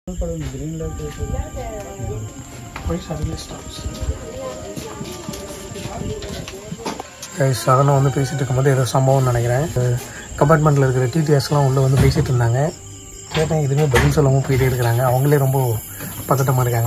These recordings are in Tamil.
கைஸ் சகனம் வந்து பேசிகிட்டு இருக்கும்போது ஏதோ சம்பவம்னு நினைக்கிறேன் கம்பார்ட்மெண்ட்டில் இருக்கிற டிடிஎஸ்லாம் உள்ளே வந்து பேசிகிட்டு இருந்தாங்க கேட்டேன் எதுவுமே பதில் சொல்லாமல் போயிட்டே இருக்கிறாங்க அவங்களே ரொம்ப பதட்டமாக இருக்காங்க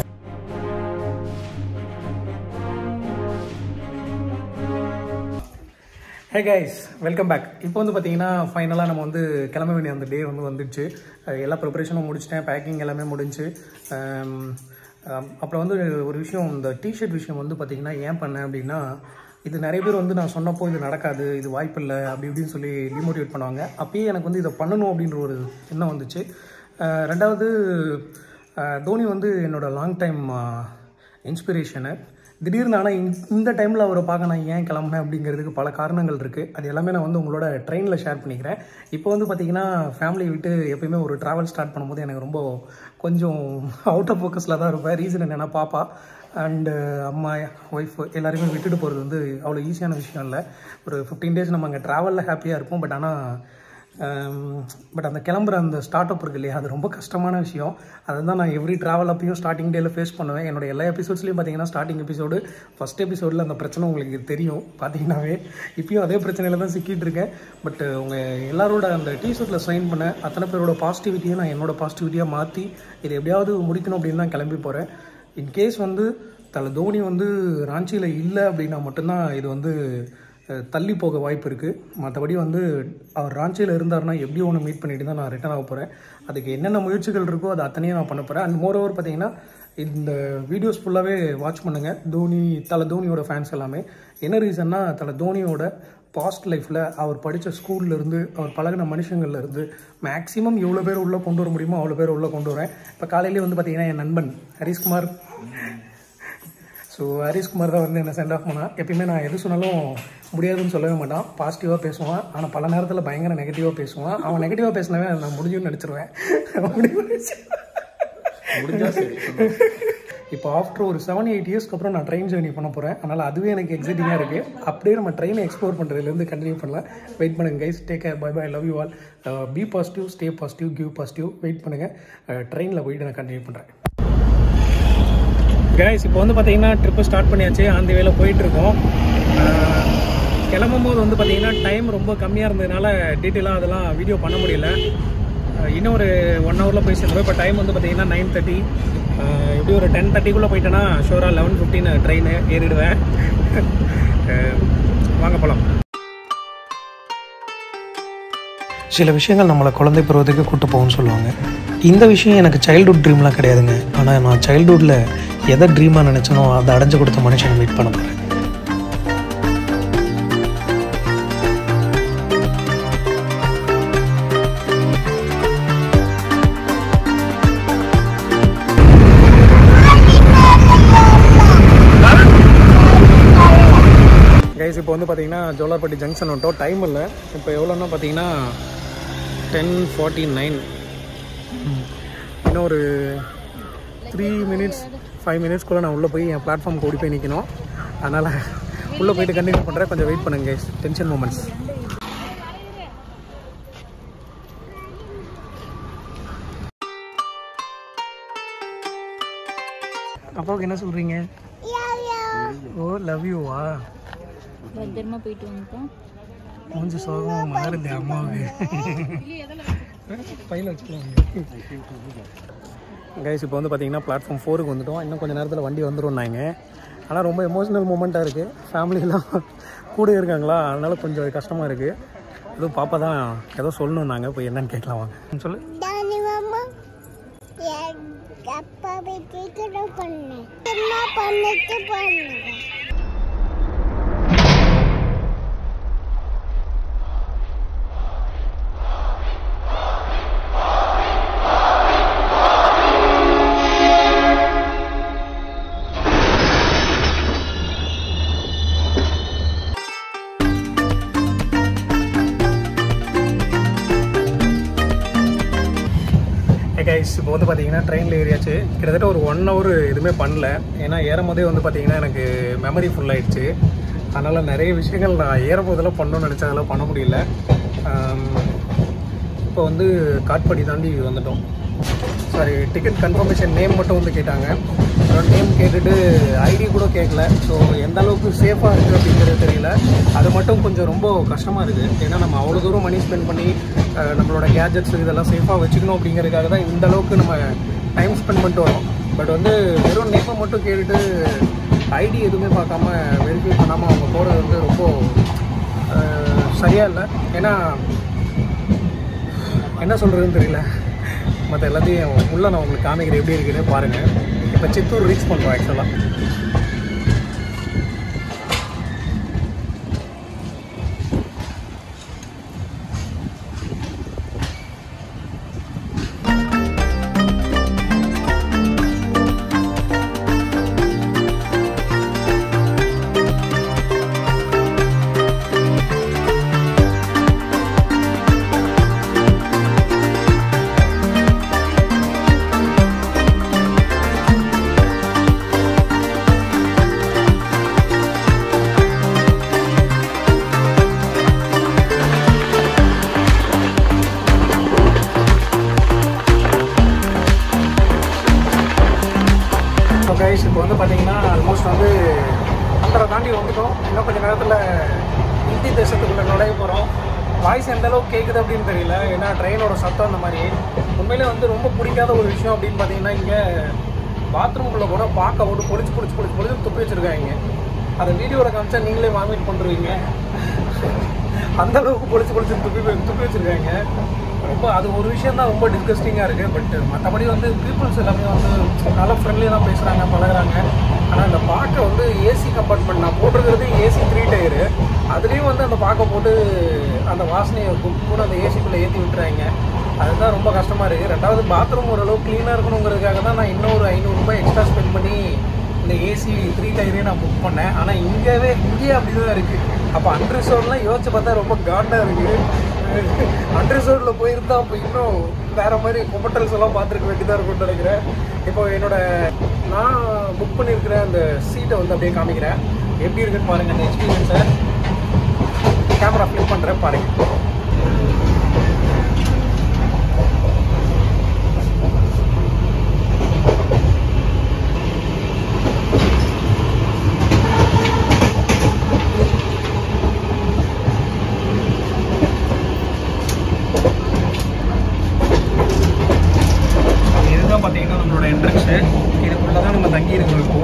ஹே கைஸ் வெல்கம் பேக் இப்போ வந்து பார்த்தீங்கன்னா ஃபைனலாக நம்ம வந்து கிளம்ப வேண்டிய அந்த டே வந்து வந்துடுச்சு அஹ் எல்லா ப்ரிப்பரேஷனும் முடிச்சிட்டேன் பேக்கிங் எல்லாமே முடிஞ்சு அம், அம், அப்புறம் வந்து ஒரு விஷயம் இந்த டிஷர்ட் விஷயம் வந்து பார்த்தீங்கன்னா ஏன் பண்ணேன் அப்படின்னா இது நிறைய பேர் வந்து நான் சொன்னப்போ இது நடக்காது இது வாய்ப்பில்லை அப்படி இப்படின்னு சொல்லி டிமோட்டிவேட் பண்ணுவாங்க அப்பயே எனக்கு வந்து இதை பண்ணணும் அப்படின்ற ஒரு எண்ணம் வந்துச்சு அஹ் ரெண்டாவது அஹ் தோனி வந்து என்னோட லாங் டைம் இன்ஸ்பிரேஷனு திடீர்னு ஆனால் இந்த டைமில் அவரை பார்க்க நான் ஏன் கிளம்புனேன் அப்படிங்கிறதுக்கு பல காரணங்கள் இருக்குது அது எல்லாமே நான் வந்து உங்களோட ட்ரெயினில் ஷேர் பண்ணிக்கிறேன் இப்போ வந்து பார்த்தீங்கன்னா ஃபேமிலி விட்டு எப்பயுமே ஒரு ட்ராவல் ஸ்டார்ட் பண்ணும்போது எனக்கு ரொம்ப கொஞ்சம் அவுட் ஆஃப் ஃபோக்கஸில் தான் இருப்பேன் ரீசன் என்னென்னா பாப்பா அண்டு அம்மா ஒய்ஃப் எல்லாருமே விட்டுட்டு போகிறது வந்து அவ்வளோ ஈஸியான விஷயம் இல்லை ஒரு ஃபிஃப்டீன் டேஸ் நம்ம அங்கே ட்ராவலில் ஹாப்பியாக இருப்போம் பட் ஆனால் பட் அந்த கிளம்புற அந்த ஸ்டார்ட் அப் இருக்கு இல்லையா அது ரொம்ப கஷ்டமான விஷயம் அதை தான் நான் எவ்ரி ட்ராவல் அப்பையும் ஸ்டார்டிங் டேல ஃபேஸ் பண்ணுவேன் என்னோட எல்லா எபிசோட்ஸ்லையும் பார்த்தீங்கன்னா ஸ்டார்டிங் எபிசோடு ஃபஸ்ட் எபிசோடில் அந்த பிரச்சனை உங்களுக்கு தெரியும் பார்த்தீங்கன்னாவே இப்பயும் அதே பிரச்சனையில் தான் சிக்கிட்டு இருக்கேன் பட் உங்கள் எல்லாரோட அந்த டிஷர்ட்டில் சைன் பண்ண அத்தனை பேரோட பாசிட்டிவிட்டியும் நான் என்னோட பாசிட்டிவிட்டியாக மாற்றி இதை எப்படியாவது முடிக்கணும் அப்படின்னு தான் கிளம்பி போகிறேன் இன்கேஸ் வந்து தலை தோனி வந்து ராஞ்சியில் இல்லை அப்படின்னா மட்டும்தான் இது வந்து அஹ், தள்ளி போக வாய்ப்பு இருக்குது மற்றபடி வந்து அவர் ராஞ்சியில் இருந்தாருன்னா எப்படி ஒன்று மீட் பண்ணிட்டு தான் நான் ரிட்டர்ன் ஆக போகிறேன் அதுக்கு என்னென்ன முயற்சிகள் இருக்கோ அது அத்தனையும் நான் பண்ண போகிறேன் அண்ட் மோர் ஓவர் பார்த்தீங்கன்னா இந்த வீடியோஸ் ஃபுல்லாகவே வாட்ச் பண்ணுங்கள் தோனி தலை தோனியோட ஃபேன்ஸ் எல்லாமே என்ன ரீசன்னா தலை தோனியோட பாஸ்ட் லைஃப்பில் அவர் படித்த ஸ்கூல்லேருந்து அவர் பழகின மனுஷங்கள்லேருந்து மேக்ஸிமம் எவ்வளோ பேர் உள்ளே கொண்டு வர முடியுமோ அவ்வளோ பேர் உள்ளே கொண்டு வரேன் இப்போ காலையிலேயே வந்து பார்த்தீங்கன்னா என் நண்பன் ஹரிஷ்குமார் ஸோ ஹரிஷ்குமார் தான் வந்து என்ன சென்ட் ஆஃப் பண்ணான் எப்பயுமே நான் எது சொன்னாலும் முடியாதுன்னு சொல்லவே மாட்டான் பாசிட்டிவாக பேசுவான் ஆனால் பல நேரத்தில் பயங்கர நெகட்டிவாக பேசுவான் அவன் நெகட்டிவாக பேசினவே நான் முடிஞ்சுன்னு நினச்சிருவேன் முடிஞ்சா சரி இப்போ ஆஃப்டர் ஒரு செவன் எயிட் இயர்ஸ்க்கு அப்புறம் நான் ட்ரெயின் ஜேர்னி பண்ண போகிறேன் அதனால் அதுவே எனக்கு எக்ஸைட்டிங்காக இருக்குது அப்படியே நம்ம ட்ரெயினை எக்ஸ்ப்ளோர் பண்ணுறதுலேருந்து கண்டினியூ பண்ணலாம் வெயிட் பண்ணுங்க guys take care bye bye love you all be positive stay positive give positive wait பண்ணுங்கள் ட்ரெயினில் போயிட்டு நான் கண்டினியூ பண்ணுறேன் கைஸ் இப்போ வந்து பார்த்தீங்கன்னா ட்ரிப்பு ஸ்டார்ட் பண்ணியாச்சு அந்த வேலை போயிட்டுருக்கோம் கிளம்பும் போது வந்து பார்த்தீங்கன்னா டைம் ரொம்ப கம்மியாக இருந்ததுனால டீட்டெயிலாக அதெல்லாம் வீடியோ பண்ண முடியல அஹ் இன்னும் ஒரு ஒன் ஹவரில் போய் சேர்ந்துருவோம் இப்போ டைம் வந்து பார்த்தீங்கன்னா நைன் தேர்ட்டி எப்படி ஒரு டென் தேர்ட்டிக்குள்ளே போயிட்டேன்னா ஷோராக லெவன் ஃபிஃப்டின் ட்ரெயின் ஏறிடுவேன் அஹ் வாங்க போகலாம் சில விஷயங்கள் நம்மளை குழந்தை பருவத்துக்கு கூட்டு போகும்னு சொல்லுவாங்க இந்த விஷயம் எனக்கு சைல்டுஹுட் ட்ரீம்லாம் கிடையாதுங்க ஆனால் நான் சைல்டுஹுட்டில் எதை ட்ரீமாக நினச்சனோ அதை அடைஞ்சு கொடுத்த மனுஷனை மீட் பண்ண போகிறேன் கைஸ் இப்போ வந்து பார்த்தீங்கன்னா ஜோலார்பட்டி ஜங்ஷன் வந்துட்டோம் டைம் இல்லை இப்போ எவ்வளோன்னா பார்த்தீங்கன்னா டென் ஃபார்ட்டி நைன் இன்னும் ஒரு த்ரீ மினிட்ஸ் ஃபைவ் மினிட்ஸ்க்குள்ளே நான் உள்ளே போய் என் பிளாட்ஃபார்ம் ஓடி போய் நிற்கணும் அதனால் உள்ளே போயிட்டு கண்டினியூ பண்ணுறேன் கொஞ்சம் வெயிட் பண்ணுங்க கைஸ் டென்ஷன் மூமெண்ட்ஸ் அப்பாவுக்கு என்ன சொல்கிறீங்க ஓ லவ் யூவா பத்திரமா போயிட்டு வந்துட்டோம் மூஞ்சி சோகமாக மாறுது அம்மாவுக்கு பையில வச்சுக்கலாம் கைஸ் இப்போ வந்து பார்த்தீங்கன்னா பிளாட்ஃபார்ம் ஃபோருக்கு வந்துட்டோம் இன்னும் கொஞ்சம் நேரத்தில் வண்டி வந்துரும்னாங்க ஆனால் ரொம்ப எமோஷனல் மூமெண்ட்டாக இருக்குது ஃபேமிலியெல்லாம் கூட இருக்காங்களா அதனால கொஞ்சம் கஷ்டமாக இருக்குது எதுவும் பாப்பா தான் ஏதோ சொல்லணும் நாங்கள் போய் என்னன்னு கேட்கலாம் வாங்க சொல்லு தானி மாமா எங்க அப்பா வீட்டுக்கு பண்ணு என்ன பண்ணிட்டு பண்ணுங்க கைஸ் இப்போ வந்து பார்த்தீங்கன்னா ட்ரெயினில் ஏறியாச்சு கிட்டத்தட்ட ஒரு ஒன் ஹவர் எதுவுமே பண்ணல ஏன்னா ஏறும் போதே வந்து பார்த்தீங்கன்னா எனக்கு மெமரி ஃபுல் ஆயிடுச்சு அதனால் நிறைய விஷயங்கள் நான் ஏறும் போதெல்லாம் பண்ணணும்னு நினச்சேன் அதெல்லாம் பண்ண முடியல ஆம், இப்போ வந்து காட்பாடி தாண்டி வந்துட்டோம் சாரி டிக்கெட் கன்ஃபர்மேஷன் நேம் மட்டும் வந்து கேட்டாங்க நேம் கேட்டுட்டு ஐடி கூட கேட்கல ஸோ எந்த அளவுக்கு சேஃபாக இருக்குது அப்படிங்கிறது தெரியல அது மட்டும் கொஞ்சம் ரொம்ப கஷ்டமாக இருக்குது ஏன்னா நம்ம அவ்வளோ தூரம் மணி ஸ்பெண்ட் பண்ணி அஹ், நம்மளோட கேஜெட்ஸ் இதெல்லாம் சேஃபாக வச்சுக்கணும் அப்படிங்கிறதுக்காக தான் இந்த அளவுக்கு நம்ம டைம் ஸ்பெண்ட் பண்ணிட்டு வரோம் பட் வந்து வெறும் நேமை மட்டும் கேட்டுட்டு ஐடி எதுவுமே பார்க்காம வெரிஃபை பண்ணாமல் அவங்க போகிறது வந்து ரொம்ப அஹ், சரியா இல்லை ஏன்னா என்ன சொல்கிறதுன்னு தெரியல மற்ற எல்லாத்தையும் உள்ளே நான் உங்களுக்கு காமிக்கிறேன் எப்படி இருக்குன்னு பாருங்கள் இப்போ சித்தூர் ரீச் பண்ணுறோம் ஆக்சுவலாக ஸோ கைஸ் இப்போ வந்து பார்த்தீங்கன்னா ஆல்மோஸ்ட் வந்து அந்தரை தாண்டி வந்துட்டோம் இன்னும் கொஞ்சம் நேரத்தில் இந்தி தேசத்துக்குள்ளே நுழைய போகிறோம் வாய்ஸ் எந்த அளவுக்கு கேட்குது அப்படின்னு தெரியல ஏன்னா ட்ரெயினோட சத்தம் அந்த மாதிரி உண்மையிலே வந்து ரொம்ப பிடிக்காத ஒரு விஷயம் அப்படின்னு பார்த்தீங்கன்னா இங்கே பாத்ரூம்குள்ளே கூட பார்க்க விட்டு பொழிச்சு பொழிச்சு பொழிச்சு பொழிச்சு துப்பி வச்சுருக்காங்க அதை வீடியோவில் காமிச்சா நீங்களே வாமிட் பண்ணுறீங்க அந்த அளவுக்கு பொழிச்சு பொழிச்சு துப்பி வ- துப்பி வச்சுருக்காங்க ரொம்ப அது ஒரு விஷயம் தான் ரொம்ப டிஸ்கஸ்டிங்காக இருக்குது பட் மற்றபடி வந்து பீப்புள்ஸ் எல்லாமே வந்து நல்லா ஃப்ரெண்ட்லியாக தான் பேசுகிறாங்க பழகுறாங்க ஆனால் அந்த பாக்கை வந்து ஏசி கம்பார்ட்மெண்ட் நான் போட்டிருக்கிறது ஏசி த்ரீ டயரு அதுலேயும் வந்து அந்த பாக்கை போட்டு அந்த வாசனையை கு- கூட அந்த ஏசிக்குள்ளே ஏற்றி விட்டுறாங்க அதுதான் ரொம்ப கஷ்டமாக இருக்குது ரெண்டாவது பாத்ரூம் ஓரளவு க்ளீனாக இருக்கணுங்கிறதுக்காக தான் நான் இன்னொரு ஐநூறுரூபா எக்ஸ்ட்ரா ஸ்பெண்ட் பண்ணி இந்த ஏசி த்ரீ டயரே நான் புக் பண்ணேன் ஆனால் இங்கேவே இங்கேயே அப்படி தான் இருக்குது அப்போ அன்ரிசோர்ட்லாம் யோசிச்சு பார்த்தா ரொம்ப காண்டாக இருக்குது அன்ரிசோர்ட்டில் போயிருந்தா அப்போ இன்னும் வேற மாதிரி கொமட்டல்ஸ் எல்லாம் பார்த்துருக்க வேண்டியதாக இருக்கும்னு நினைக்கிறேன் இப்போ என்னோட நான் புக் பண்ணியிருக்கிற அந்த சீட்டை வந்து அப்படியே காமிக்கிறேன் எப்படி இருக்குன்னு பாருங்கள் அந்த எக்ஸ்பீரியன்ஸை கேமரா ஃபிளிப் பண்ணுறேன் பாருங்கள் இதுதான் பார்த்தீங்கன்னா நம்மளோட என்ட்ரன்ஸு இதுக்குள்ளே தான் நம்ம தங்கி இருக்கோம் இப்போ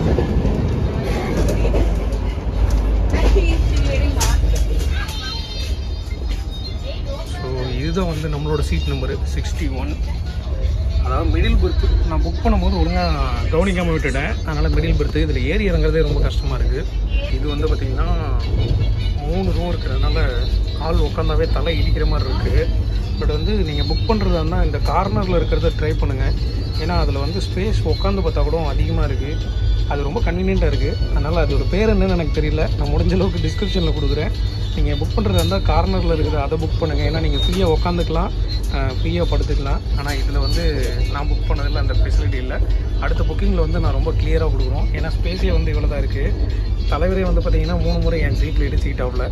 ஸோ இதுதான் வந்து நம்மளோட சீட் நம்பரு சிக்ஸ்டி ஒன் அதாவது மிடில் பெர்த்து நான் புக் பண்ணும்போது ஒழுங்காக கவனிக்காமல் விட்டுட்டேன் அதனால் மிடில் பெர்த்து இதில் ஏறி இறங்குறதே ரொம்ப கஷ்டமாக இருக்குது இது வந்து பார்த்திங்கன்னா மூணு ரோ இருக்கிறதுனால ஆள் உட்காந்தாவே தலை இடிக்கிற மாதிரி இருக்குது பட் வந்து நீங்கள் புக் பண்ணுறதா இருந்தால் இந்த கார்னரில் இருக்கிறத ட்ரை பண்ணுங்கள் ஏன்னா அதில் வந்து ஸ்பேஸ் உட்காந்து பார்த்தா கூட அதிகமாக இருக்குது அது ரொம்ப கன்வீனியண்ட்டாக இருக்குது அதனால் அதோட பேர் என்னன்னு எனக்கு தெரியல நான் முடிஞ்ச அளவுக்கு டிஸ்கிரிப்ஷனில் கொடுக்குறேன் நீங்கள் புக் பண்ணுறதா இருந்தால் கார்னரில் இருக்கிற அதை புக் பண்ணுங்கள் ஏன்னா நீங்கள் ஃப்ரீயாக உட்காந்துக்கலாம் ஃப்ரீயாக படுத்துக்கலாம் ஆனால் இதில் வந்து நான் புக் பண்ணதில் அந்த ஃபெசிலிட்டி இல்லை அடுத்த புக்கிங்கில் வந்து நான் ரொம்ப கிளியராக கொடுக்குறோம் ஏன்னா ஸ்பேஸே வந்து இவ்வளோ தான் இருக்குது தலைவரே வந்து பார்த்தீங்கன்னா மூணு முறை என் சீட்டில் இடிச்சிக்கிட்டு அவ்வளோ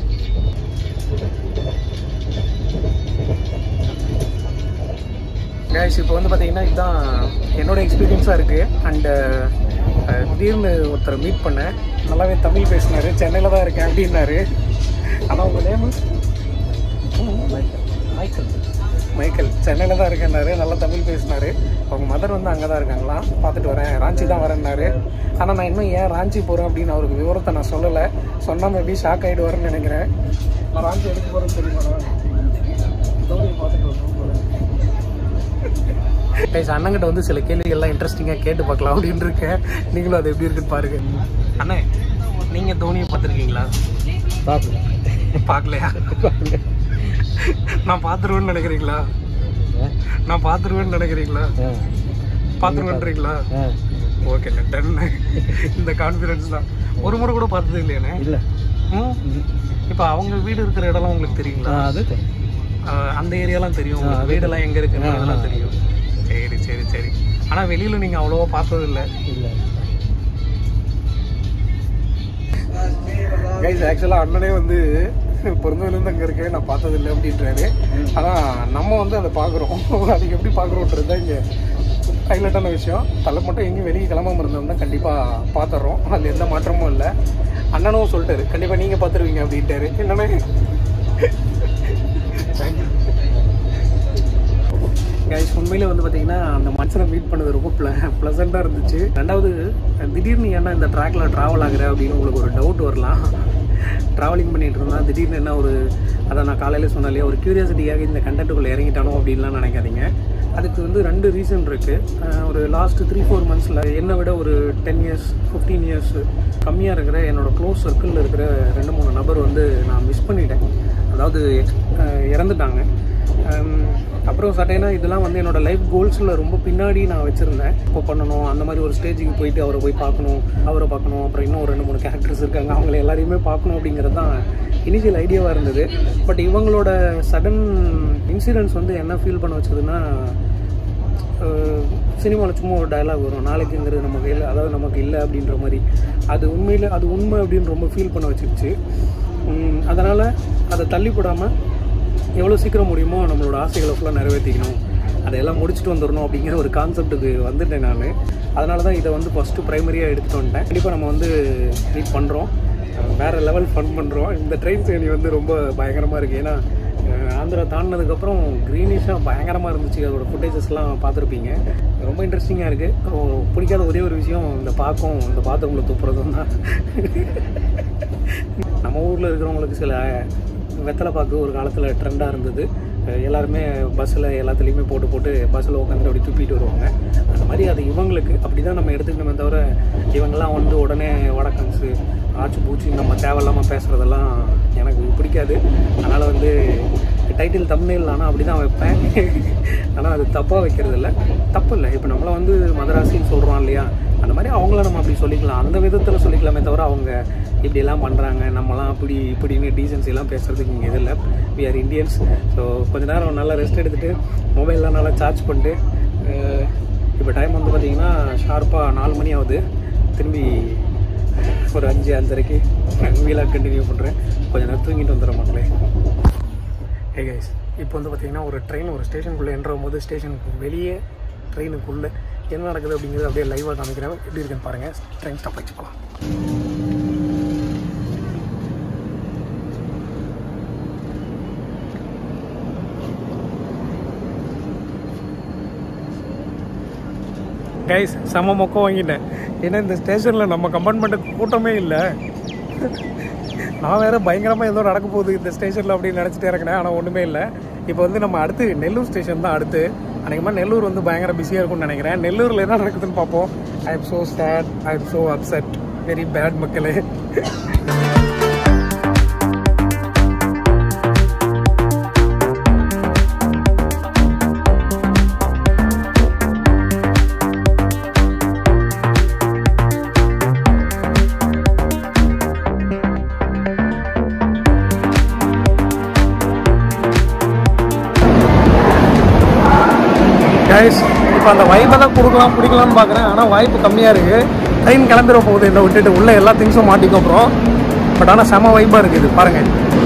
கைஸ் இப்போ வந்து பார்த்தீங்கன்னா இதுதான் என்னோட எக்ஸ்பீரியன்ஸாக இருக்குது அண்டு திடீர்னு ஒருத்தர் மீட் பண்ணேன் நல்லாவே தமிழ் பேசினார் சென்னையில் தான் இருக்கேன் அப்படின்னாரு ஆனால் உங்கள் நேமு மைக்கேல் மைக்கேல் சென்னையில் தான் இருக்கேன்னாரு நல்லா தமிழ் பேசினார் அவங்க மதர் வந்து அங்கே தான் இருக்காங்களாம் பார்த்துட்டு வரேன் ராஞ்சி தான் வரேன்னாரு ஆனால் நான் இன்னும் ஏன் ராஞ்சி போகிறேன் அப்படின்னு அவருக்கு விவரத்தை நான் சொல்லலை சொன்னால் மேபி ஷாக் ஆகிடுவாருன்னு நினைக்கிறேன் நான் ராஞ்சி எடுக்க போகிறேன்னு தெரியுமா தோனியை பார்த்துட்டு வரணும் போகிறேன் கைஸ் அண்ணங்கிட்ட வந்து சில கேள்விகள்லாம் இன்ட்ரெஸ்டிங்காக கேட்டு பார்க்கலாம் அப்படின்னு இருக்கேன் நீங்களும் அது எப்படி இருக்குன்னு பாருங்க அண்ணே நீங்கள் தோனியை பார்த்துருக்கீங்களா பார்க்கலாம் பார்க்கலையா நான் பார்த்துருவேன்னு நினைக்கிறீங்களா நான் பார்த்துருவேன்னு நினைக்கிறீங்களா பார்த்துருவேன்றீங்களா ஓகே டன் இந்த கான்ஃபிடன்ஸ் தான் ஒரு முறை கூட பார்த்தது இல்லையாண்ணே இல்லை ம் இப்போ அவங்க வீடு இருக்கிற இடம்லாம் உங்களுக்கு தெரியுங்களா அது தெரியும் ஆஹ் அந்த ஏரியாலாம் தெரியும் உங்களுக்கு வீடெல்லாம் எங்கே இருக்குன்னு அதெல்லாம் தெரியும் சரி சரி சரி ஆனால் வெளியில் நீங்கள் அவ்வளோவா பார்த்தது இல்லை இல்லை கைஸ் ஆக்சுவலாக அண்ணனே வந்து பிறந்ததுலேருந்து அங்கே இருக்கேன் நான் பார்த்ததில்லை அப்படின்றாரு ஆனால் நம்ம வந்து அதை பார்க்குறோம் அது எப்படி பார்க்குறோன்றது தான் இங்கே ஹைலைட்டான விஷயம் தலை மட்டும் எங்கேயும் வெளியே கிளம்பாம இருந்தோம்னா கண்டிப்பாக பார்த்துட்றோம் அதில் எந்த மாற்றமும் இல்லை அண்ணனும் சொல்லிட்டாரு கண்டிப்பாக நீங்கள் பார்த்துருவீங்க அப்படின்ட்டாரு என்னமே கைஸ் உண்மையிலே வந்து பார்த்தீங்கன்னா அந்த மனுஷனை மீட் பண்ணது ரொம்ப ப்ள ப்ளசண்ட்டாக இருந்துச்சு ரெண்டாவது திடீர்னு ஏன்னா இந்த ட்ராக்ல ட்ராவல் ஆகுற அப்படின்னு உங்களுக்கு ஒரு டவுட் வரலாம் ட்ராவலிங் பண்ணிட்டு இருந்தா திடீர்னு என்ன ஒரு அதை நான் காலையில் சொன்னாலே ஒரு க்யூரியாசிட்டியாக இந்த கண்டென்ட்டுக்குள்ளே இறங்கிட்டானோ அப்படின்லாம் நினைக்காதீங்க அதுக்கு வந்து ரெண்டு ரீசன் இருக்குது ஒரு லாஸ்ட் த்ரீ ஃபோர் மந்த்ஸில் என்னை விட ஒரு டென் இயர்ஸ் ஃபிஃப்டீன் இயர்ஸ் கம்மியாக இருக்கிற என்னோட க்ளோஸ் சர்க்கிளில் இருக்கிற ரெண்டு மூணு நபர் வந்து நான் மிஸ் பண்ணிட்டேன் அதாவது ex- அஹ் இறந்துட்டாங்க ஹம், அப்புறம் சட்டைனா இதெல்லாம் வந்து என்னோட லைஃப் கோல்ஸில் ரொம்ப பின்னாடி நான் வச்சுருந்தேன் இப்போ பண்ணணும் அந்த மாதிரி ஒரு ஸ்டேஜுக்கு போயிட்டு அவரை போய் பார்க்கணும் அவரை பார்க்கணும் அப்புறம் இன்னும் ஒரு ரெண்டு மூணு கேரக்டர்ஸ் இருக்காங்க அவங்கள எல்லாரையுமே பார்க்கணும் அப்படிங்கிறது தான் இனிஷியல் ஐடியாவாக இருந்தது பட் இவங்களோட சடன் இன்சிடென்ட்ஸ் வந்து என்ன ஃபீல் பண்ண வச்சதுன்னா சினிமாவில் சும்மா ஒரு டயலாக் வரும் நாளைக்குங்கிறது நமக்கு இல்லை அதாவது நமக்கு இல்லை அப்படின்ற மாதிரி அது உண்மையில் அது உண்மை அப்படின்னு ரொம்ப ஃபீல் பண்ண வச்சிருச்சு அதனால் அதை தள்ளி போடாமல் எவ்வளோ சீக்கிரம் முடியுமோ நம்மளோட ஆசைகளை ஃபுல்லாக நிறைவேற்றிக்கணும் அதையெல்லாம் முடிச்சுட்டு வந்துடணும் அப்படிங்கிற ஒரு கான்செப்ட்டுக்கு வந்துட்டேன் நான் அதனால தான் இதை வந்து ஃபஸ்ட்டு ப்ரைமரியாக எடுத்துகிட்டு வந்துட்டேன் கண்டிப்பாக நம்ம வந்து மீட் பண்ணுறோம் வேறு லெவல் ஃபன் பண்ணுறோம் இந்த ட்ரெயின் சேனி வந்து ரொம்ப பயங்கரமாக இருக்குது ஏன்னா அஹ் ஆந்திரா தாண்டினதுக்கப்புறம் க்ரீனிஷாக பயங்கரமாக இருந்துச்சு அதோட ஃபுட்டேஜஸ்லாம் பார்த்துருப்பீங்க ரொம்ப இன்ட்ரெஸ்டிங்காக இருக்குது பிடிக்காத ஒரே ஒரு விஷயம் இந்த பாக்கம் இந்த பாத்ரூமில் துப்புறதும் தான் நம்ம ஊரில் இருக்கிறவங்களுக்கு சில வெத்தலை பாக்கு ஒரு காலத்தில் ட்ரெண்டாக இருந்தது அஹ் எல்லாருமே பஸ்ஸில் எல்லாத்துலேயுமே போட்டு போட்டு பஸ்ஸில் உட்காந்து அப்படி துப்பிட்டு வருவாங்க அந்த மாதிரி அது இவங்களுக்கு அப்படி தான் நம்ம எடுத்துக்கணுமே தவிர இவங்கெல்லாம் வந்து உடனே வடக்கன்ஸு ஆச்சு பூச்சி நம்ம தேவையில்லாமல் பேசுகிறதெல்லாம் எனக்கு பிடிக்காது அதனால் வந்து டைட்டில் தமிழில் ஆனால் அப்படி தான் வைப்பேன் ஆனால் அது தப்பாக வைக்கிறது இல்லை தப்பு இல்லை இப்போ நம்மளை வந்து மதராசின்னு சொல்கிறோம் இல்லையா அந்த மாதிரி அவங்கள நம்ம அப்படி சொல்லிக்கலாம் அந்த விதத்தில் சொல்லிக்கலாமே தவிர அவங்க இப்படியெல்லாம் பண்ணுறாங்க நம்மலாம் அப்படி இப்படின்னு டீசன்சி எல்லாம் பேசுகிறதுக்கு இங்கே இது இல்லை வி ஆர் இந்தியன்ஸ் ஸோ கொஞ்ச நேரம் நல்லா ரெஸ்ட் எடுத்துகிட்டு மொபைல்லாம் நல்லா சார்ஜ் பண்ணிட்டு அஹ், இப்போ டைம் வந்து பார்த்திங்கன்னா ஷார்ப்பாக நாலு மணி ஆகுது திரும்பி ஒரு அஞ்சு அஞ்சரைக்கு வீலாக கண்டினியூ பண்ணுறேன் கொஞ்ச நேரம் தூங்கிட்டு வந்துடுறேன் மக்களே ஹே கைஸ் இப்போ வந்து பார்த்தீங்கன்னா ஒரு ட்ரெயின் ஒரு ஸ்டேஷனுக்குள்ளே என்ற போது ஸ்டேஷனுக்கு வெளியே ட்ரெயினுக்குள்ளே என்ன நடக்குது அப்படிங்கிறது அப்படியே லைவாக காமிக்கிறேன் எப்படி இருக்குன்னு பாருங்கள் ட்ரெயின் ஸ்டாப் வச்சு போகலாம் கைஸ் செம மொக்கம் வாங்கிட்டேன் ஏன்னா இந்த ஸ்டேஷனில் நம்ம கம்பார்ட்மெண்ட்டுக்கு கூட்டமே இல்லை நான் வேற பயங்கரமாக ஏதோ நடக்க போகுது இந்த ஸ்டேஷனில் அப்படின்னு நினச்சிட்டு இறங்கினேன் ஆனால் ஒன்றுமே இல்லை இப்போ வந்து நம்ம அடுத்து நெல்லூர் ஸ்டேஷன் தான் அடுத்து அன்றைக்கமாக நெல்லூர் வந்து பயங்கர பிஸியாக இருக்கும்னு நினைக்கிறேன் நெல்லூரில் என்ன நடக்குதுன்னு பார்ப்போம் I am so sad I am so upset very bad மக்களே கைஸ் இப்போ அந்த வைப்பை தான் கொடுக்கலாம் பிடிக்கலாம்னு பார்க்குறேன் ஆனால் வாய்ப்பு கம்மியாக இருக்குது ட்ரெயின் கிளம்பிட போகுது என்னை விட்டுட்டு உள்ளே எல்லா திங்ஸும் மாட்டிக்கும் அப்புறம் பட் ஆனால் செம வைப்பாக இருக்குது பாருங்கள்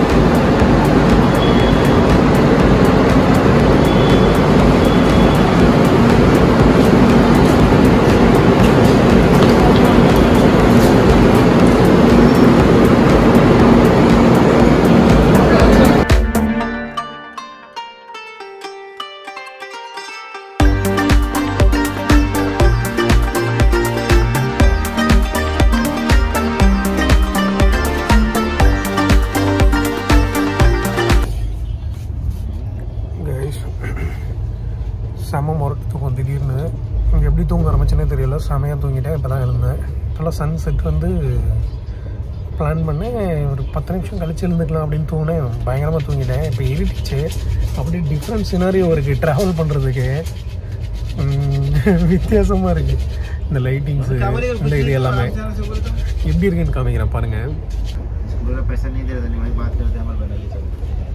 கைஸ் செம முரட்டு தூக்கம் திடீர்னு இங்கே எப்படி தூங்க ஆரம்பிச்சுன்னே தெரியல செமையாக தூங்கிட்டேன் இப்போ தான் எழுந்தேன் நல்லா சன் செட் வந்து பிளான் பண்ணேன் ஒரு பத்து நிமிஷம் கழிச்சு எழுந்துக்கலாம் அப்படின்னு தூங்கினேன் பயங்கரமாக தூங்கிட்டேன் இப்போ இருட்டுச்சு அப்படியே டிஃப்ரெண்ட் சினாரியோ இருக்குது ட்ராவல் பண்ணுறதுக்கு வித்தியாசமாக இருக்குது இந்த லைட்டிங்ஸு இந்த இது எல்லாமே எப்படி இருக்குன்னு காமிக்கிறேன் பாருங்கள் Sebenarnya pesan ini dari tadi malam batal dia malam lagi coba.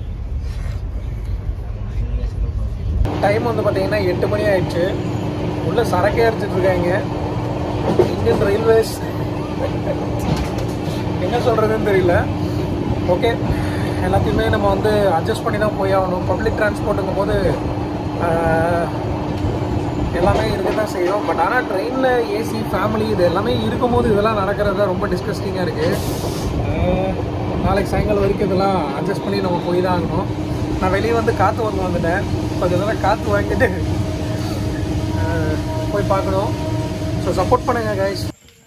Time வந்து பார்த்தீங்கன்னா எட்டு மணி ஆயிடுச்சு உள்ள சரக்கே அடிச்சிட்டு இருக்காங்க இந்தியன் ரயில்வேஸ் என்ன சொல்றதுன்னு தெரியல ஓகே எல்லாத்தையுமே நம்ம வந்து அட்ஜஸ்ட் பண்ணி தான் போய் ஆகணும் பப்ளிக் டிரான்ஸ்போர்ட்டுங்கும் போது ஆஹ், எல்லாமே இருக்க தான் செய்யும் பட் ஆனால் ட்ரெயினில் ஏசி ஃபேமிலி இது எல்லாமே இருக்கும்போது இதெல்லாம் நடக்கிறது தான் ரொம்ப டிஸ்கஸ்டிங்காக இருக்குது நாளைக்கு சாயங்காலம் வரைக்கும் இதெல்லாம் அட்ஜஸ்ட் பண்ணி நம்ம போய் தான் ஆகணும் நான் வெளியே வந்து காற்று வாங்க வந்துட்டேன் கொஞ்சம் நேரம் காற்று வாங்கிட்டு ஆஹ், போய் பார்க்கணும் ஸோ சப்போர்ட் பண்ணுங்கள் கைஸ்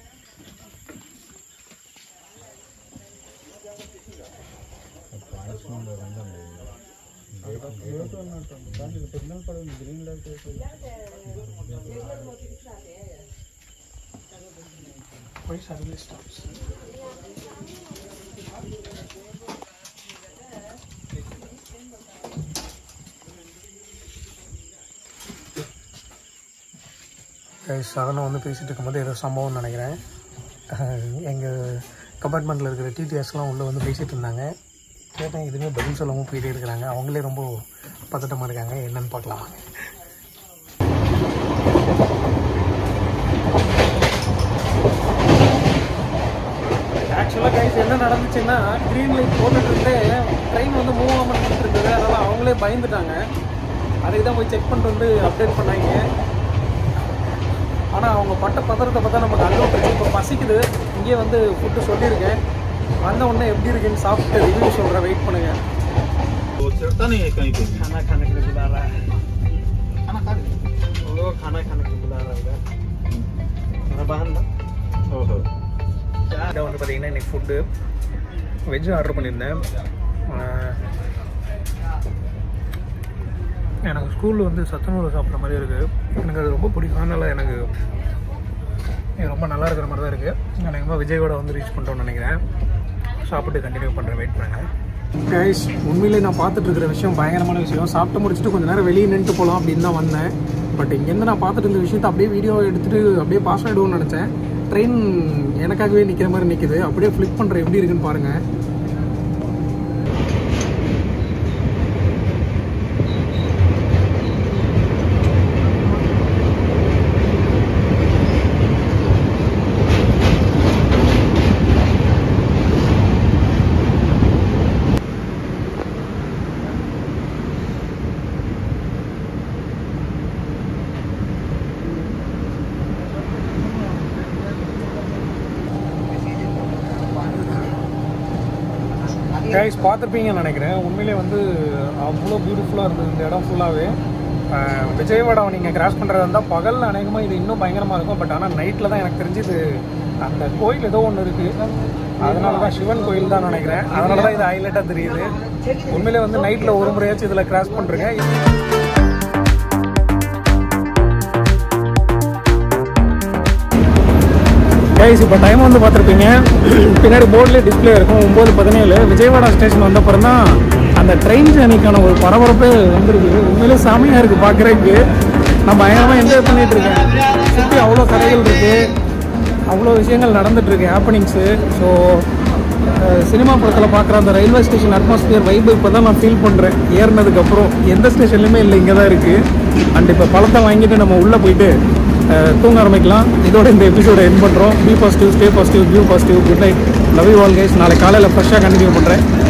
Why suddenly stops? சரணம் வந்து பேசிகிட்டு இருக்கும்போது ஏதோ சம்பவம்னு நினைக்கிறேன் எங்கள் கம்பார்ட்மெண்ட்டில் இருக்கிற டிடிஎஸ்லாம் உள்ளே வந்து பேசிகிட்டு இருந்தாங்க கேட்டேன் எதுவுமே பதில் சொல்லாமல் போயிட்டே இருக்கிறாங்க அவங்களே ரொம்ப பதட்டமாக இருக்காங்க என்னன்னு பார்க்கலாம் ஆக்சுவலாக கைஸ் என்ன நடந்துச்சுன்னா க்ரீன் லைட் போட்டுட்டு இருந்தே ட்ரெயின் வந்து மூவ் ஆகாமல் நின்றுட்டு இருந்தது அதனால் அவங்களே பயந்துட்டாங்க அதுக்கு தான் போய் செக் பண்ணிட்டு வந்து அப்டேட் பண்ணாங்க ஆனால் அவங்க பட்ட பத்திரத்தை பார்த்தா நமக்கு அலோட் இப்போ பசிக்குது இங்கேயே வந்து ஃபுட்டு சொல்லியிருக்கேன் வந்த உடனே எப்படி இருக்குன்னு சாப்பிட்டு ரிவ்யூ சொல்கிறேன் வெயிட் பண்ணுங்கள் वो चढ़ता नहीं है कहीं पे खाना खाने के लिए बुला रहा है खाना खा रहे हम लोग खाना खाने के लिए बुला रहा है इधर मेरा बहन था ओहो இதை வந்து பார்த்தீங்கன்னா இன்னைக்கு ஃபுட்டு வெஜ் ஆர்டர் பண்ணியிருந்தேன் ஆஹ் எனக்கு ஸ்கூலில் வந்து சத்துணவு சாப்பிட்ற மாதிரி இருக்குது எனக்கு அது ரொம்ப பிடிக்கும் அதனால் எனக்கு இது ரொம்ப நல்லா இருக்கிற மாதிரி தான் இருக்குது நான் எங்கே விஜயோட வந்து ரீச் பண்ணிட்டோம்னு நினைக்கிறேன் சாப்பிட்டு கண்டினியூ பண்ணுறேன் வெயிட் பண்ணுங்க கைஸ் உண்மையிலே நான் பார்த்துட்டு இருக்கிற விஷயம் பயங்கரமான விஷயம் சாப்பிட்டு முடிச்சுட்டு கொஞ்சம் நேரம் வெளியே நின்றுட்டு போகலாம் அப்படின்னு தான் வந்தேன் பட் இங்கேருந்து நான் பார்த்துட்டு இருந்த விஷயத்தை அப்படியே வீடியோ எடுத்துகிட்டு அப்படியே பாஸ் ஆகிடுவோம்னு நினச்சேன் ட்ரெயின் எனக்காகவே நிற்கிற மாதிரி நிற்கிது அப்படியே ஃப்ளிப் பண்ணுற எப்படி இருக்குன்னு பாருங்கள் கைஸ் பார்த்துருப்பீங்கன்னு நினைக்கிறேன் உண்மையிலே வந்து அவ்வளோ பியூட்டிஃபுல்லாக இருந்தது இந்த இடம் ஃபுல்லாகவே விஜயவாடம் நீங்கள் கிராஸ் பண்ணுறதா இருந்தால் பகலில் அநேகமாக இது இன்னும் பயங்கரமாக இருக்கும் பட் ஆனால் நைட்டில் தான் எனக்கு தெரிஞ்சு இது அந்த கோயில் ஏதோ ஒன்று இருக்குது அதனால தான் சிவன் கோயில் தான் நினைக்கிறேன் அதனால தான் இது ஹைலைட்டாக தெரியுது உண்மையிலே வந்து நைட்டில் ஒரு முறையாச்சும் இதில் கிராஸ் பண்ணுறேங்க கைஸ் இப்போ டைம் வந்து பார்த்துருப்பீங்க பின்னாடி போர்ட்லேயே டிஸ்பிளே இருக்கும் ஒம்பது பதினேழு விஜயவாடா ஸ்டேஷன் வந்த அப்புறம் தான் அந்த ட்ரெயின் ஜேர்னிக்கான ஒரு பரபரப்பே வந்துருக்கு உண்மையிலே செமையாக இருக்குது பார்க்குறதுக்கு நான் பயங்கரமாக என்ஜாய் பண்ணிட்டு இருக்கேன் சுற்றி அவ்வளோ கடைகள் இருக்குது அவ்வளோ விஷயங்கள் நடந்துட்டு இருக்கு ஹேப்பனிங்ஸு ஸோ சினிமா படத்தில் பார்க்குற அந்த ரயில்வே ஸ்டேஷன் அட்மாஸ்பியர் வைப் இப்போ தான் நான் ஃபீல் பண்ணுறேன் ஏறினதுக்கப்புறம் எந்த ஸ்டேஷன்லையுமே இல்லை இங்கே தான் இருக்குது அண்ட் இப்போ பழத்தை வாங்கிட்டு நம்ம உள்ளே போயிட்டு அஹ், தூங்க ஆரம்பிக்கலாம் இதோட இந்த எபிசோட என் பண்ணுறோம் be positive stay positive view positive good night love you all guys நாளை காலையில் ஃப்ரெஷ்ஷாக கண்டினியூ பண்ணுறேன்